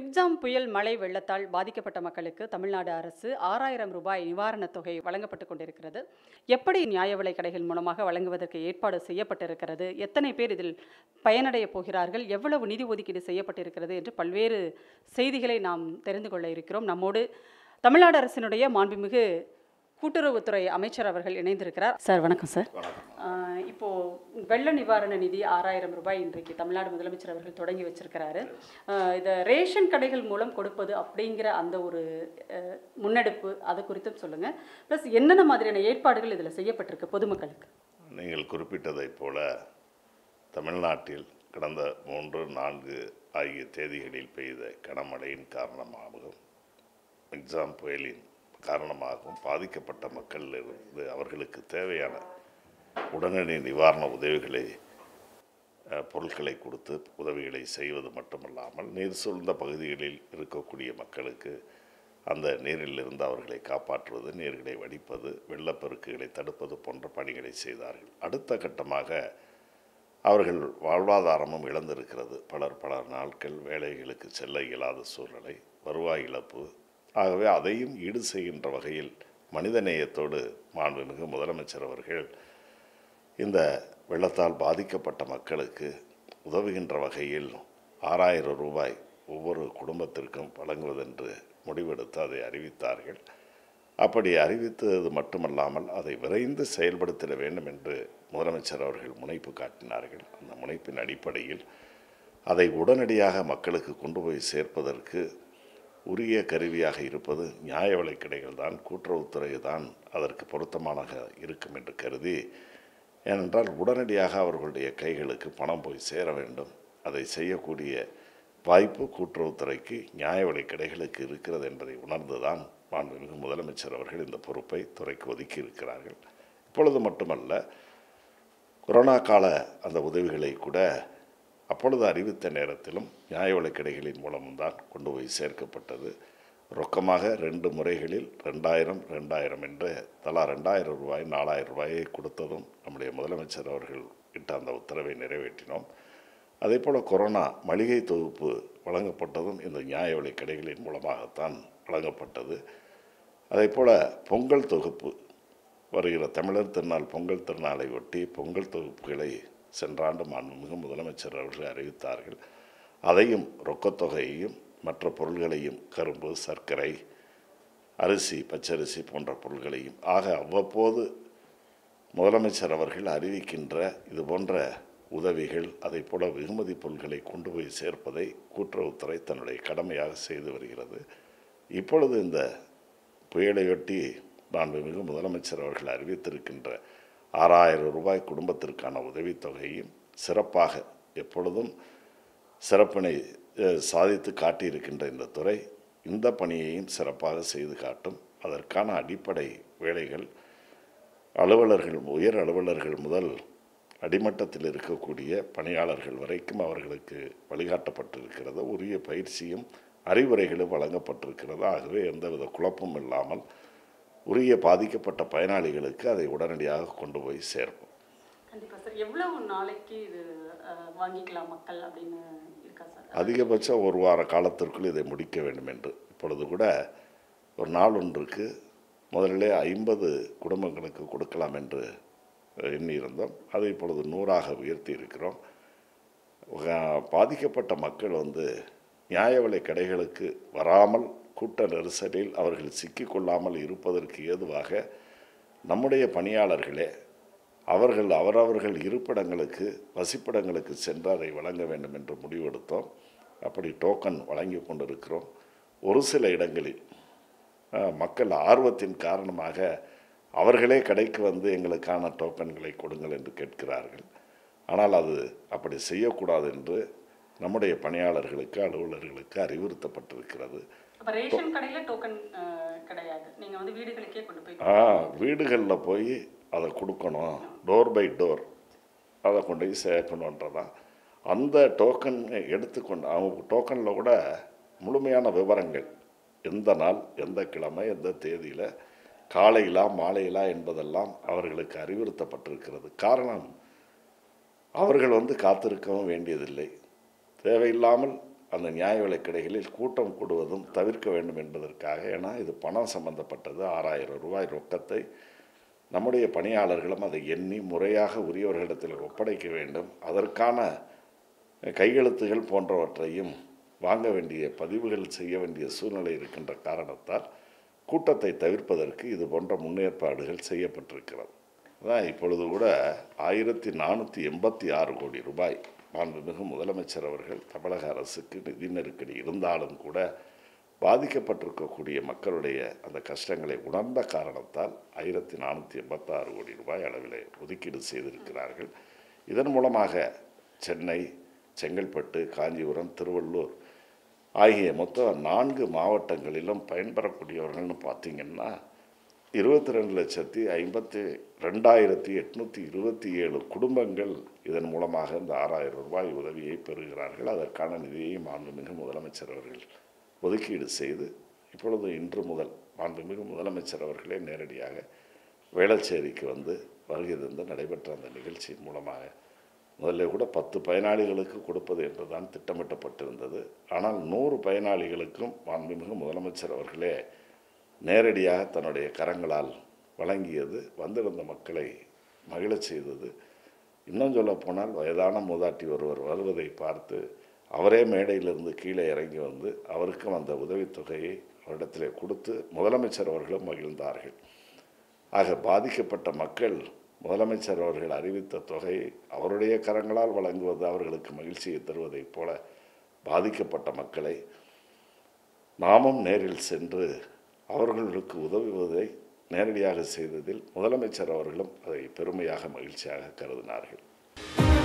Michaung புயல் மழை வெள்ளத்தால் பாதிக்கப்பட்ட மக்களுக்கு தமிழ்நாடு அரசு ஆறாயிரம் ரூபாய் நிவாரணத் தொகை வழங்கப்பட்டு கொண்டிருக்கிறது எப்படி நியாய விலை கடைகள் மூலமாக வழங்குவதற்கு ஏற்பாடு செய்யப்பட்டிருக்கிறது எத்தனை பேர் இதில் பயனடைய போகிறார்கள் எவ்வளவு நிதி ஒதுக்கீடு செய்யப்பட்டிருக்கிறது என்று பல்வேறு செய்திகளை நாம் தெரிந்து கொள்ள இருக்கிறோம் நம்மோடு தமிழ்நாடு அரசினுடைய மாண்புமிகு கூட்டுறவுத்துறை அமைச்சர் அவர்கள் இணைந்திருக்கிறார் சார் வணக்கம் சார் ஆஹ் இப்போ வெள்ள நிவாரண நிதி ஆறாயிரம் ரூபாய் இன்றைக்கு தமிழ்நாடு முதலமைச்சர் அவர்கள் தொடங்கி வச்சிருக்கிறாரு ஆஹ் இதை ரேஷன் கடைகள் மூலம் கொடுப்பது அப்படிங்கிற அந்த ஒரு அஹ், முன்னெடுப்பு அது குறித்தும் சொல்லுங்க ப்ளஸ் என்னென்ன மாதிரியான ஏற்பாடுகள் இதில் செய்யப்பட்டிருக்கு பொதுமக்களுக்கு நீங்கள் குறிப்பிட்டதைப் போல தமிழ்நாட்டில் கடந்த மூன்று நான்கு ஆகிய தேதிகளில் பெய்த கனமழையின் காரணமாகவும் மிக்ஸாம் புயலின் காரணமாகவும் பாதிக்கப்பட்ட மக்களிலிருந்து அவர்களுக்கு தேவையான உடனடி நிவாரண உதவிகளை அஹ், பொருட்களை கொடுத்து உதவிகளை செய்வது மட்டுமல்லாமல் நீர் சூழ்ந்த பகுதிகளில் இருக்கக்கூடிய மக்களுக்கு அந்த நீரிலிருந்து அவர்களை காப்பாற்றுவது நீர்களை வடிப்பது வெள்ளப்பெருக்குகளை தடுப்பது போன்ற பணிகளை செய்தார்கள் அடுத்த கட்டமாக அவர்கள் வாழ்வாதாரமும் இழந்திருக்கிறது பலர் பல நாட்கள் வேலைகளுக்கு செல்ல இயலாத சூழ்நிலை வருவாய் இழப்பு ஆகவே அதையும் ஈடு செய்கின்ற வகையில் மனிதநேயத்தோடு மாண்புமிகு முதலமைச்சர் அவர்கள் இந்த வெள்ளத்தால் பாதிக்கப்பட்ட மக்களுக்கு உதவுகின்ற வகையில் ஆறாயிரம் ரூபாய் ஒவ்வொரு குடும்பத்திற்கும் வழங்குவதென்று முடிவெடுத்து அதை அறிவித்தார்கள் அப்படி அறிவித்தது மட்டுமல்லாமல் அதை விரைந்து செயல்படுத்திட வேண்டும் என்று முதலமைச்சர் அவர்கள் முனைப்பு காட்டினார்கள் அந்த முனைப்பின் அடிப்படையில் அதை உடனடியாக மக்களுக்கு கொண்டு போய் சேர்ப்பதற்கு உரிய கருவியாக இருப்பது நியாய விலைக் கடைகள் தான் கூட்டுறவுத்துறை தான் அதற்கு பொருத்தமாக இருக்கும் என்று கருதி ஏனென்றால் உடனடியாக அவர்களுடைய கைகளுக்கு பணம் போய் சேர வேண்டும் அதை செய்யக்கூடிய வாய்ப்பு கூட்டுறவுத்துறைக்கு நியாய விலைக் கடைகளுக்கு இருக்கிறது என்பதை உணர்ந்துதான் மாண்புமிகு முதலமைச்சர் அவர்கள் இந்த பொறுப்பை துறைக்கு ஒதுக்கி இருக்கிறார்கள் இப்பொழுது மட்டுமல்ல கொரோனா கால அந்த உதவிகளை கூட அப்பொழுது அறிவித்த நேரத்திலும் நியாய விலைக் கடைகளின் மூலம்தான் கொண்டு போய் சேர்க்கப்பட்டது ரொக்கமாக ரெண்டு முறைகளில் ரெண்டாயிரம் ரெண்டாயிரம் என்று தலா ரெண்டாயிரம் ரூபாய் நாலாயிரம் ரூபாயை கொடுத்ததும் நம்முடைய முதலமைச்சர் அவர்கள் இட்ட அந்த உத்தரவை நிறைவேற்றினோம் அதே போல் கொரோனா மளிகை தொகுப்பு வழங்கப்பட்டதும் இந்த நியாய விலைக் கடைகளின் மூலமாகத்தான் வழங்கப்பட்டது அதே போல் பொங்கல் தொகுப்பு வருகிற தமிழர் திருநாள் பொங்கல் திருநாளை ஒட்டி பொங்கல் தொகுப்புகளை சென்ற ஆண்டு மாண்புமிகு முதலமைச்சர் அவர்கள் அறிவித்தார்கள் அதையும் ரொக்கத்தொகையையும் மற்ற பொருள்களையும் கரும்பு சர்க்கரை அரிசி பச்சரிசி போன்ற பொருள்களையும் ஆக அவ்வப்போது முதலமைச்சர் அவர்கள் அறிவிக்கின்ற இது போன்ற உதவிகள் அதை போல வெகுமதி பொருட்களை கொண்டு போய் சேர்ப்பதை கூட்டுறவுத்துறை தன்னுடைய கடமையாக செய்து வருகிறது இப்பொழுது இந்த புயலையொட்டி மாண்புமிகு முதலமைச்சர் அவர்கள் அறிவித்திருக்கின்ற ஆறாயிரம் ரூபாய் குடும்பத்திற்கான உதவித்தொகையும் சிறப்பாக எப்பொழுதும் சிறப்பினை அஹ், சாதித்து காட்டியிருக்கின்ற இந்த துறை இந்த பணியையும் சிறப்பாக செய்து காட்டும் அதற்கான அடிப்படை வேலைகள் அலுவலர்கள் உயர் அலுவலர்கள் முதல் அடிமட்டத்தில் இருக்கக்கூடிய பணியாளர்கள் வரைக்கும் அவர்களுக்கு வழிகாட்டப்பட்டிருக்கிறது உரிய பயிற்சியும் அறிவுரைகளும் வழங்கப்பட்டிருக்கிறது ஆகவே எந்தவித குழப்பமும் இல்லாமல் உரிய பாதிக்கப்பட்ட பயனாளிகளுக்கு அதை உடனடியாக கொண்டு போய் சேர்ப்போம் கண்டிப்பாக சார் எவ்வளவு நாளைக்கு இது அஹ், வாங்கிக்கலாம் மக்கள் அப்படின்னு இருக்கா சார் அதிகபட்சம் ஒரு வார காலத்திற்குள் இதை முடிக்க வேண்டும் என்று இப்பொழுது கூட ஒரு நாள் ஒன்றுக்கு முதலிலே ஐம்பது குடும்பங்களுக்கு கொடுக்கலாம் என்று அஹ், எண்ணியிருந்தோம் அதை இப்பொழுது நூறாக உயர்த்தி இருக்கிறோம் உக- பாதிக்கப்பட்ட மக்கள் வந்து நியாய விலை கடைகளுக்கு வராமல் கூட்ட நெரிசலில் அவர்கள் சிக்கிக்கொள்ளாமல் இருப்பதற்கு ஏதுவாக நம்முடைய பணியாளர்களே அவர்கள் அவரவர்கள் இருப்பிடங்களுக்கு வசிப்பிடங்களுக்கு சென்று அதை வழங்க வேண்டும் என்று முடிவெடுத்தோம் அப்படி டோக்கன் வழங்கி கொண்டிருக்கிறோம் ஒரு சில இடங்களில் அஹ், மக்கள் ஆர்வத்தின் காரணமாக அவர்களே கடைக்கு வந்து எங்களுக்கான டோக்கன்களை கொடுங்கள் என்று கேட்கிறார்கள் ஆனால் அது அப்படி செய்யக்கூடாது என்று நம்முடைய பணியாளர்களுக்கு அலுவலர்களுக்கு அறிவுறுத்தப்பட்டிருக்கிறது அப்போ ரேஷன் கடையில் டோக்கன் கிடையாது நீங்கள் வந்து வீடுகளுக்கே கொண்டு போய் ஆ வீடுகளில் போய் அதை கொடுக்கணும் டோர் பை டோர் அதை கொண்டு போய் சேர்க்கணுன்றதான் அந்த டோக்கன் எடுத்துக்கொண்டு அவங்க டோக்கனில் கூட முழுமையான விவரங்கள் எந்த நாள் எந்த கிழமை எந்த தேதியில் காலையிலா மாலையிலா என்பதெல்லாம் அவர்களுக்கு அறிவுறுத்தப்பட்டிருக்கிறது காரணம் அவர்கள் வந்து காத்திருக்கவும் வேண்டியதில்லை தேவையில்லாமல் அந்த நியாய விலைக் கடைகளில் கூட்டம் கூடுவதும் தவிர்க்க வேண்டும் என்பதற்காக ஏன்னா இது பணம் சம்பந்தப்பட்டது ஆறாயிரம் ரூபாய் ரொக்கத்தை நம்முடைய பணியாளர்களும் அதை எண்ணி முறையாக உரியவர்களிடத்தில் ஒப்படைக்க வேண்டும் அதற்கான கையெழுத்துகள் போன்றவற்றையும் வாங்க வேண்டிய பதிவுகள் செய்ய வேண்டிய சூழ்நிலை இருக்கின்ற காரணத்தால் கூட்டத்தை தவிர்ப்பதற்கு இது போன்ற முன்னேற்பாடுகள் செய்யப்பட்டிருக்கிறது அதான் இப்பொழுது கூட ஆயிரத்தி நானூற்றி எண்பத்தி ஆறு கோடி ரூபாய் மாண்புமிகு முதலமைச்சர் அவர்கள் தமிழக அரசுக்கு நிதி நெருக்கடி இருந்தாலும் கூட பாதிக்கப்பட்டிருக்கக்கூடிய மக்களுடைய அந்த கஷ்டங்களை உணர்ந்த காரணத்தால் ஆயிரத்தி நானூற்றி எண்பத்தாறு கோடி ரூபாய் அளவில் ஒதுக்கீடு செய்திருக்கிறார்கள் இதன் மூலமாக சென்னை செங்கல்பட்டு காஞ்சிபுரம் திருவள்ளூர் ஆகிய மொத்தம் நான்கு மாவட்டங்களிலும் பயன்பெறக்கூடியவர்கள்னு பார்த்தீங்கன்னா இருபத்தி ரெண்டு லட்சத்தி ஐம்பத்தி ரெண்டாயிரத்தி எட்நூற்றி இருபத்தி ஏழு குடும்பங்கள் இதன் மூலமாக இந்த ஆறாயிரம் ரூபாய் உதவியை பெறுகிறார்கள் அதற்கான நிதியை மாண்புமிகு முதலமைச்சர் அவர்கள் ஒதுக்கீடு செய்து இப்பொழுது இன்று முதல் மாண்புமிகு முதலமைச்சர் அவர்களே நேரடியாக வேளச்சேரிக்கு வந்து வருகை தந்து நடைபெற்ற அந்த நிகழ்ச்சியின் மூலமாக முதல்ல கூட பத்து பயனாளிகளுக்கு கொடுப்பது என்றுதான் திட்டமிட்டப்பட்டிருந்தது ஆனால் நூறு பயனாளிகளுக்கும் மாண்புமிகு முதலமைச்சர் அவர்களே நேரடியாக தன்னுடைய கரங்களால் வழங்கியது வந்திருந்த மக்களை மகிழச் செய்தது இன்னும் சொல்ல போனால் வயதான மூதாட்டி ஒருவர் வருவதை பார்த்து அவரே மேடையிலிருந்து கீழே இறங்கி வந்து அவருக்கும் அந்த உதவித்தொகையை அவரிடத்திலே கொடுத்து முதலமைச்சர் அவர்களும் மகிழ்ந்தார்கள் ஆக பாதிக்கப்பட்ட மக்கள் முதலமைச்சர் அவர்கள் அறிவித்த தொகையை அவருடைய கரங்களால் வழங்குவது அவர்களுக்கு மகிழ்ச்சியை தருவதைப் போல பாதிக்கப்பட்ட மக்களை நாமும் நேரில் சென்று அவர்களுக்கு உதவுவதை நேரடியாக செய்ததில் முதலமைச்சர் அவர்களும் அதை பெருமையாக மகிழ்ச்சியாக கருதினார்கள்